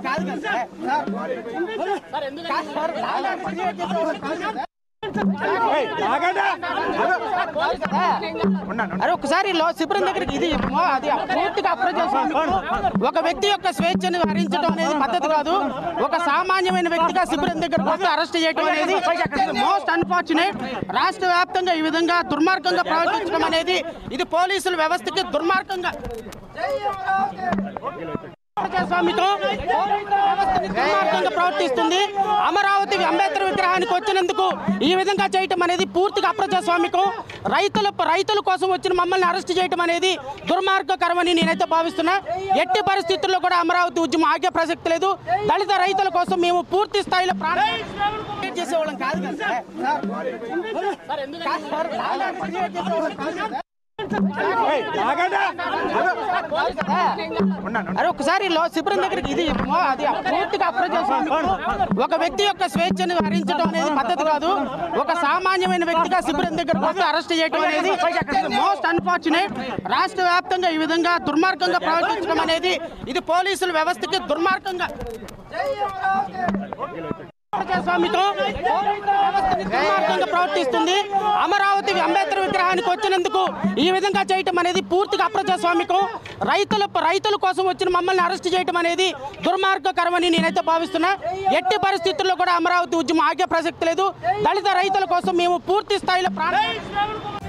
కాదు కదా సార్. కాదు సార్, లాగా క్రియేట్ చేసేవాళ్ళం కాదు కదా. అరే ఒకసారి లో శిబిరం దగ్గరికి ఇది మో- అది పూర్తిగా అప్రజాస్వామికం ఒక వ్యక్తి యొక్క స్వేచ్ఛను హరించడం అనేది పద్ధతి కాదు ఒక సామాన్యమైన వ్యక్తిగా శిబిరం దగ్గరకు వస్తే అరెస్ట్ చేయడం అనేది మోస్ట్ అన్ఫార్చునేట్ రాష్ట్ర వ్యాప్తంగా ఈ విధంగా దుర్మార్గంగా ప్రవర్తించడం అనేది ఇది పోలీసుల వ్యవస్థకి దుర్మార్గంగా ప్రజాస్వామికం పోలీసుల వ్యవస్థని దుర్మార్గంగా ప్రవర్తిస్తుంది అమరావతి అంబేద్కర్ విగ్రహానికి వచ్చినందుకు ఈ విధంగా చేయటం అనేది పూర్తిగా అప్రజాస్వామికం రైతుల రైతుల కోసం వచ్చిన మమ్మల్ని అరెస్ట్ చేయటం అనేది దుర్మార్గకరమని నేనైతే భావిస్తున్నా ఎట్టి పరిస్థితుల్లో కూడా అమరావతి ఉద్యమం ఆగే ప్రసక్తి లేదు దళిత రైతుల కోసం మేము పూర్తి స్థాయిలో ప్రాణం చేసేవాళ్ళం కాదు కదా సార్. కాదు సార్, లాగా క్రియేట్ చేసేవాళ్ళం కాదు కదా. అరే ఒకసారి లో శిబిరం దగ్గరికి ఇది మో- అది పూర్తిగా అప్రజాస్వామికం ఒక వ్యక్తి యొక్క స్వేచ్ఛను హరించడం అనేది పద్ధతి కాదు ఒక సామాన్యమైన వ్యక్తిగా శిబిరం దగ్గరకు వస్తే అరెస్ట్ చేయడం అనేది మోస్ట్ అన్ఫార్చునేట్ రాష్ట్ర వ్యాప్తంగా ఈ విధంగా దుర్మార్గంగా ప్రవర్తించడం అనేది ఇది పోలీసుల వ్యవస్థకి దుర్మార్గంగా ప్రజాస్వామికం పోలీసుల వ్యవస్థని దుర్మార్గంగా ప్రవర్తిస్తుంది అమరావతి అంబేద్కర్ విగ్రహానికి వచ్చినందుకు ఈ విధంగా చేయటం అనేది పూర్తిగా అప్రజాస్వామికం రైతుల రైతుల కోసం వచ్చిన మమ్మల్ని అరెస్ట్ చేయటం అనేది దుర్మార్గకరమని నేనైతే భావిస్తున్నా ఎట్టి పరిస్థితుల్లో కూడా అమరావతి ఉద్యమం ఆగే ప్రసక్తి లేదు దళిత రైతుల కోసం మేము పూర్తి స్థాయిలో ప్రాణం